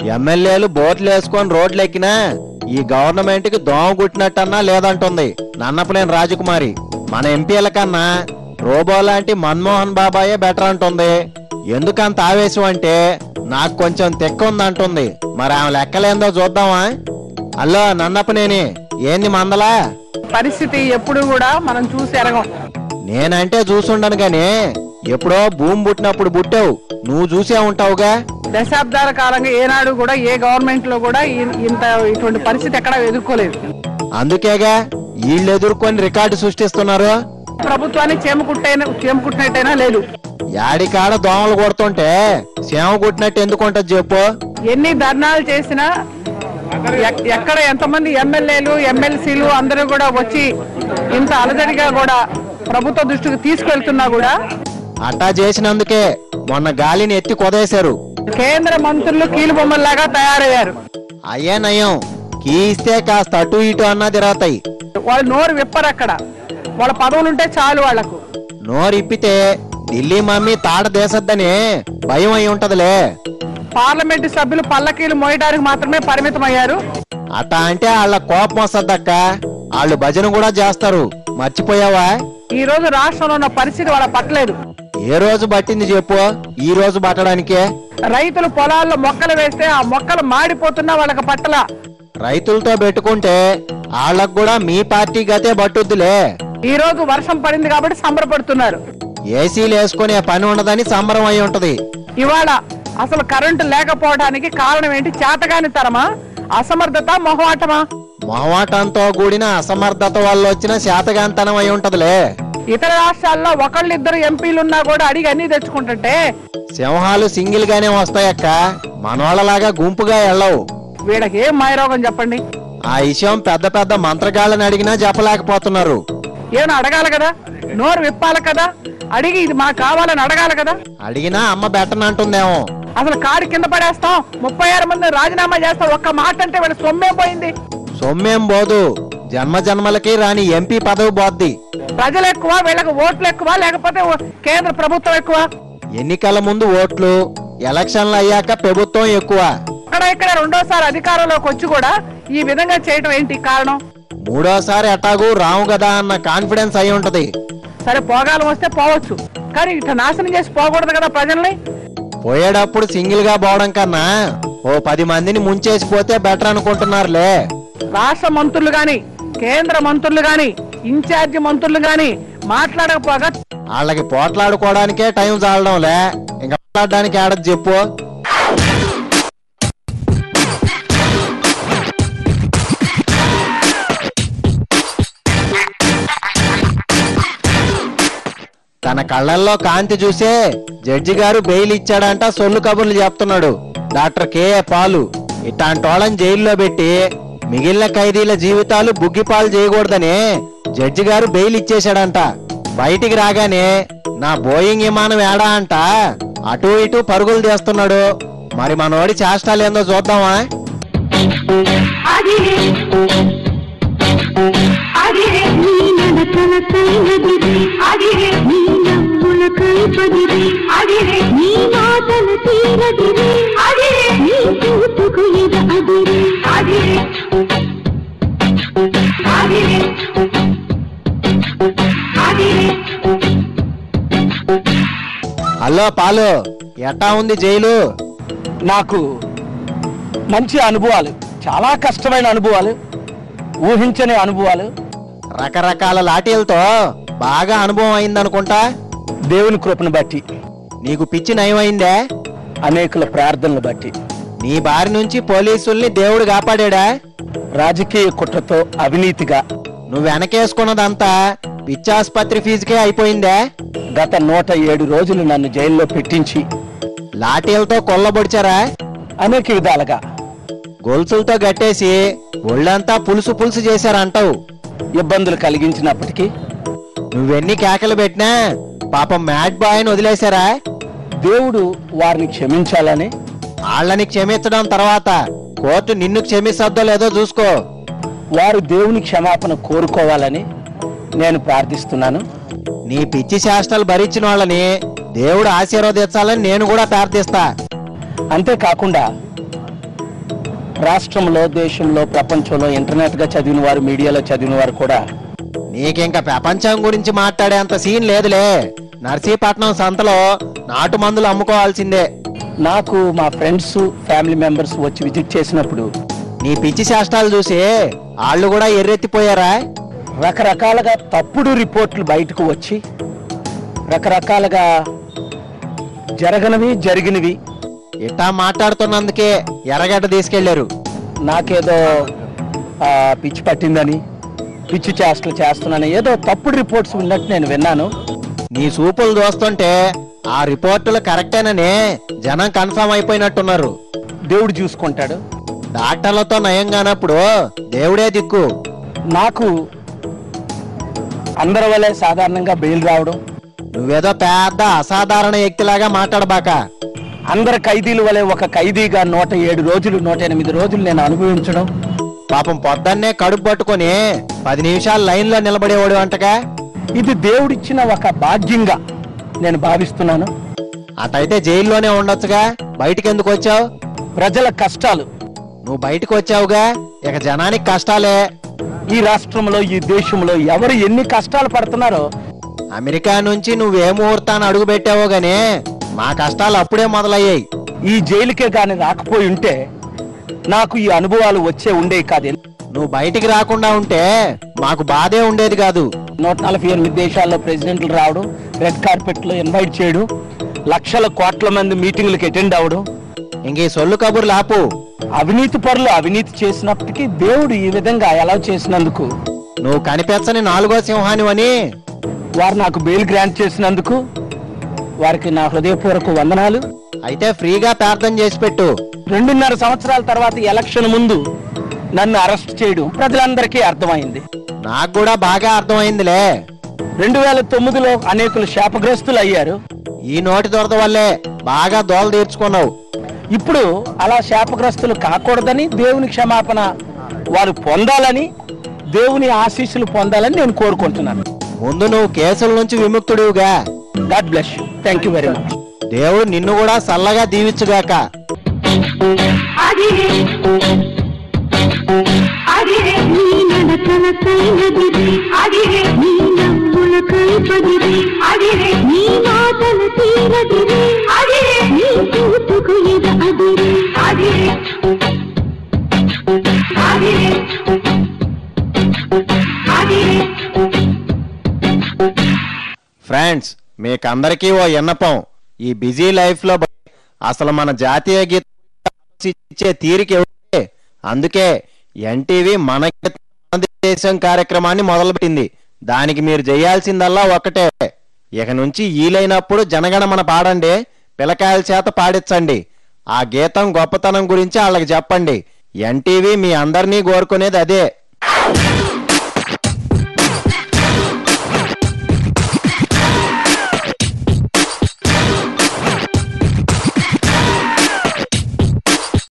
ఎమ్మెల్యేలు బోట్లు వేసుకొని రోడ్లు ఎక్కినా ఈ గవర్నమెంట్ కి దోమ కుట్టినట్టన్నా లేదంటుంది నన్నపలేని రాజకుమారి మన ఎంపీల కన్నా రోబో లాంటి మన్మోహన్ బాబాయే బెటర్ అంటుంది ఎందుకంత ఆవేశం అంటే నాకు కొంచెం తెక్క ఉందంటుంది మరి ఆమె లెక్కలేందో చూద్దామా హలో నన్నపనేని ఏంది మందలా పరిస్థితి ఎప్పుడు కూడా మనం చూసి ఎరగం నేనంటే చూసుండను గాని ఎప్పుడో భూమి పుట్టినప్పుడు పుట్టావు నువ్వు చూసే ఉంటావుగా దశాబ్దాల కాలంగా ఏనాడు కూడా ఏ గవర్నమెంట్ లో కూడా ఇ- ఇంత ఇటువంటి పరిస్థితి ఎక్కడా ఎదుర్కోలేదు అందుకేగా వీళ్ళు ఎదుర్కొని రికార్డు సృష్టిస్తున్నారు ప్రభుత్వాన్ని చేమకుట్టైనా చేమకుట్టినట్టయినా లేదు యాడికాడ దోమలు కొడుతుంటే సేమ కుట్టినట్టు ఎందుకు ఉంటది చెప్పు ఎన్ని ధర్నాలు చేసినా ఎక్- ఎక్కడ ఎంతమంది ఎమ్మెల్యేలు ఎమ్మెల్సీలు అందరూ కూడా వచ్చి ఇంత అలజడిగా కూడా ప్రభుత్వ దృష్టికి తీసుకెళ్తున్నా కూడా అట్టా చేసినందుకే మొన్న గాలిని ఎత్తి కొదేశారు కేంద్ర మంత్రులు కీలుబొమ్మల్లాగా తయారయ్యారు అయ్యే నయం కీ ఇస్తే కాస్త అటు ఇటు అన్నా తిరగతాయి వాళ్ళు నోరు విప్పరు అక్కడ వాళ్ళ పదవులు ఉంటే చాలు వాళ్లకు నోరు ఇప్పితే ఢిల్లీ మమ్మీ తాడ దేశద్దని భయం అయి ఉంటదిలే పార్లమెంటు సభ్యులు పల్లకీలు మోయడానికి మాత్రమే పరిమితం అయ్యారు అట్టా అంటే వాళ్ళ కోపం వస్తద్దక్క వాళ్ళు భజన కూడా చేస్తారు మర్చిపోయావా ఈ రోజు రాష్ట్రంలో ఉన్న పరిస్థితి వాళ్ళ పట్టలేదు ఏ రోజు పట్టింది చెప్పు ఈ రోజు పట్టడానికే రైతులు పొలాల్లో మొక్కలు వేస్తే ఆ మొక్కలు మాడిపోతున్నా వాళ్ళకి పట్టల రైతులతో పెట్టుకుంటే వాళ్ళకు కూడా మీ పార్టీ గతే పట్టుద్దులే ఈ రోజు వర్షం పడింది కాబట్టి సంబరపడుతున్నారు ఏసీలు వేసుకునే పని ఉండదని సంబరం అయి ఉంటది ఇవాళ అసలు కరెంటు లేకపోవడానికి కారణం ఏంటి చేతగాని తరమా అసమర్థత మొహమాటమా మొహమాటంతో కూడిన అసమర్థత వల్ల వచ్చిన శాతగాంతనం అయి ఉంటదిలే ఇతర రాష్ట్రాల్లో ఒకళ్ళిద్దరు ఎంపీలున్నా కూడా అడిగి అన్ని తెచ్చుకుంటుంటే సింహాలు సింగిల్ గానే వస్తాయక్క మనోళ్ళలాగా గుంపుగా వెళ్ళవు వీళ్ళకి ఏం మాయరోగం చెప్పండి ఆ విషయం పెద్ద పెద్ద మంత్రగాళ్ళని అడిగినా చెప్పలేకపోతున్నారు ఏమైనా అడగాలి కదా నోరు విప్పాలి కదా అడిగి ఇది మాకు కావాలని అడగాలి కదా అడిగినా అమ్మ బెట్టనంటుందేమో అసలు కారు కింద పడేస్తాం ముప్పై ఆరు మంది రాజీనామా చేస్తాం ఒక్క మాట అంటే వీళ్ళ సొమ్మే పోయింది సొమ్మేం పోదు జన్మ జన్మలకి రాని ఎంపీ పదవి పోద్ది ప్రజలు ఎక్కువ వీళ్ళకి ఓట్లు ఎక్కువ లేకపోతే ఓ- కేంద్ర ప్రభుత్వం ఎక్కువ ఎన్నికల ముందు ఓట్లు ఎలక్షన్లు అయ్యాక ప్రభుత్వం ఎక్కువ అక్కడ ఇక్కడ రెండోసారి అధికారంలోకి వచ్చి కూడా ఈ విధంగా చేయడం ఏంటి కారణం మూడోసారి ఎట్టాగు రావు కదా అన్న కాన్ఫిడెన్స్ అయి ఉంటది సరే పోగాలం వస్తే పోవచ్చు కానీ ఇట్లా నాశనం చేసి పోకూడదు కదా ప్రజల్ని పోయేటప్పుడు సింగిల్ గా పోవడం కన్నా ఓ పది మందిని ముంచేసి పోతే బెటర్ అనుకుంటున్నారులే రాష్ట్ర మంత్రులు గాని కేంద్ర మంత్రులు గాని ఇన్ఛార్జి మంత్రులు గాని మాట్లాడకపోగా వాళ్ళకి పోట్లాడుకోవడానికే టైం చాలడంలే ఇంకా మాట్లాడడానికి ఆడదు చెప్పు తన కళ్ళల్లో కాంతి చూసే జడ్జి గారు బెయిల్ ఇచ్చాడంట సొల్లు కబుర్లు చెప్తున్నాడు డాక్టర్ కేఏ పాలు ఇట్లాంటోళ్ళని జైల్లో పెట్టి మిగిలిన ఖైదీల జీవితాలు బుగ్గిపాలు చేయకూడదని జడ్జి గారు బెయిల్ ఇచ్చేశాడంట బయటికి రాగానే నా బోయింగ్ విమానం ఏడా అంట అటు ఇటు పరుగులు తీస్తున్నాడు మరి మనోడి చేష్టాలేందో చూద్దామా అదిరే అదిరే నీ నడకల సైనదిరి అదిరే నీ నవ్వుల కైపదిరి అదిరే నీ మాటల తీరదిరి అదిరే నీ చూపుకు ఎద అదిరే అదిరే అదిరే అదిరే హలో పాలు ఎట్టా ఉంది జైలు నాకు మంచి అనుభవాలు చాలా కష్టమైన అనుభవాలు ఊహించని అనుభవాలు రకరకాల లాఠీలతో బాగా అనుభవం అయిందనుకుంటా దేవుని కృపను బట్టి నీకు పిచ్చి నయమైందే అనేకుల ప్రార్థనలు బట్టి నీ బారి నుంచి పోలీసుల్ని దేవుడు కాపాడాడా రాజకీయ కుట్రతో అవినీతిగా నువ్వు వెనకేసుకున్నదంతా పిచ్చాసుపత్రి ఫీజుకే అయిపోయిందే గత నూట ఏడు రోజులు నన్ను జైల్లో పెట్టించి లాఠీలతో కొల్లబొడిచారా అనేక విధాలుగా గొలుసులతో గట్టేసి ఒళ్ళంతా పులుసు పులుసు చేశారంటావు ఇబ్బందులు కలిగించినప్పటికీ నువ్వెన్ని కేకలు పెట్టినా పాపం మ్యాడ్ బాయ్ని వదిలేశారా దేవుడు వారిని క్షమించాలని వాళ్ళని క్షమించడం తర్వాత కోర్టు నిన్ను క్షమిస్తుందో లేదో చూసుకో వారు దేవుని క్షమాపణ కోరుకోవాలని నేను ప్రార్థిస్తున్నాను నీ పిచ్చి చేష్టలు భరించిన వాళ్ళని దేవుడు ఆశీర్వదించాలని నేను కూడా ప్రార్థిస్తా అంతేకాకుండా రాష్ట్రంలో దేశంలో ప్రపంచంలో ఇంటర్నెట్ గా చదివిన వారు మీడియాలో చదివిన వారు కూడా నీకింక ప్రపంచం గురించి మాట్లాడేంత సీన్ లేదులే నర్సీపట్నం సంతలో నాటు మందులు అమ్ముకోవాల్సిందే నాకు మా ఫ్రెండ్స్ ఫ్యామిలీ మెంబర్స్ వచ్చి విజిట్ చేసినప్పుడు నీ పిచ్చి చేష్టాలు చూసి వాళ్ళు కూడా ఎర్రెత్తిపోయారా రకరకాలుగా తప్పుడు రిపోర్ట్లు బయటకు వచ్చి రకరకాలుగా జరగనివి జరిగినవి ఇట్టా మాట్లాడుతున్నందుకే ఎర్రగడ్డ తీసుకెళ్లారు నాకేదో ఆ, పిచ్చి పట్టిందని పిచ్చి చేష్టలు చేస్తున్నాను ఏదో తప్పుడు రిపోర్ట్స్ ఉన్నట్టు నేను విన్నాను నీ సూపులు చూస్తుంటే ఆ రిపోర్టులు కరెక్టేనని జనం కన్ఫర్మ్ అయిపోయినట్టున్నారు దేవుడు చూసుకుంటాడు డాక్టర్లతో నయం కానప్పుడు దేవుడే దిక్కు నాకు అందరి వల్లే సాధారణంగా బెయిల్ రావడం నువ్వేదో పెద్ద అసాధారణ వ్యక్తిలాగా మాట్లాడబాక అందరి ఖైదీల వలె ఒక ఖైదీగా నూట ఏడు రోజులు నూట ఎనిమిది రోజులు నేను అనుభవించడం పాపం పొద్దున్నే కడుపు పట్టుకొని పది నిమిషాలు లైన్లో నిలబడేవాడు అంటగా ఇది దేవుడిచ్చిన ఒక భాగ్యంగా నేను భావిస్తున్నాను అటైతే జైల్లోనే ఉండొచ్చుగా బయటికి ఎందుకు వచ్చావు ప్రజల కష్టాలు నువ్వు బయటకు వచ్చావుగా ఇక జనానికి కష్టాలే ఈ రాష్ట్రంలో ఈ దేశంలో ఎవరు ఎన్ని కష్టాలు పడుతున్నారో అమెరికా నుంచి నువ్వే ముహూర్తాన్ని అడుగు పెట్టావో గానీ మా కష్టాలు అప్పుడే మొదలయ్యాయి ఈ జైలుకే గాని రాకపోయి ఉంటే నాకు ఈ అనుభవాలు వచ్చే ఉండేవి కాదు నువ్వు బయటికి రాకుండా ఉంటే మాకు బాధే ఉండేది కాదు నూట నలభై ఎనిమిది దేశాల్లో ప్రెసిడెంట్లు రావడం రెడ్ కార్పెట్ లో ఇన్వైట్ చేయడం లక్షల కోట్ల మంది మీటింగ్లకు అటెండ్ అవ్వడం ఇంక ఈ సొల్లు కబుర్లు ఆపు అవినీతి పరులు అవినీతి చేసినప్పటికీ దేవుడు ఈ విధంగా ఎలా చేసినందుకు నువ్వు కనిపించని నాలుగో సింహానివని వారు నాకు బెయిల్ గ్రాంట్ చేసినందుకు వారికి నా హృదయపూర్వక వందనాలు అయితే ఫ్రీగా ప్రార్థన చేసి పెట్టు రెండున్నర సంవత్సరాల తర్వాత ఎలక్షన్ ముందు నన్ను అరెస్ట్ చేయడం ప్రజలందరికీ అర్థమైంది నాకు కూడా బాగా అర్థమైందిలే రెండు వేల తొమ్మిదిలో అనేకులు శాపగ్రస్తులు అయ్యారు ఈ నోటి దొరద వల్లే బాగా దోల తీర్చుకున్నావు ఇప్పుడు అలా శాపగ్రస్తులు కాకూడదని దేవుని క్షమాపణ వారు పొందాలని దేవుని ఆశీస్సులు పొందాలని నేను కోరుకుంటున్నాను ముందు నువ్వు కేసుల నుంచి విముక్తుడివిగా god bless you thank you very much దేవుడు నిన్ను కూడా చల్లగా దీవించుగాక అదిరే అదిరే నీ నడకలకైనదిది అదిరే నీ నవ్వులకై పదిది అదిరే నీ మాటల తీరదిది అదిరే నీ చూపుకు ఎద అదిరే అదిరే అదిరే అదిరే ఫ్రెండ్స్ మీకందరికీ ఓ విన్నపం ఈ బిజీ లైఫ్ లో అసలు మన జాతీయ గీతం ఇచ్చే తీరిక ఇవ్వడే. అందుకే ఎన్టీవీ మన గీతం, మన దేశం కార్యక్రమాన్ని మొదలుపెట్టింది దానికి మీరు చేయాల్సిందల్లా ఒకటే ఇక నుంచి ఈలైనప్పుడు జనగణమన పాడండి పిల్లకాయల చేత పాడించండి ఆ గీతం గొప్పతనం గురించి వాళ్ళకి చెప్పండి ఎన్టీవీ మీ అందరినీ కోరుకునేది అదే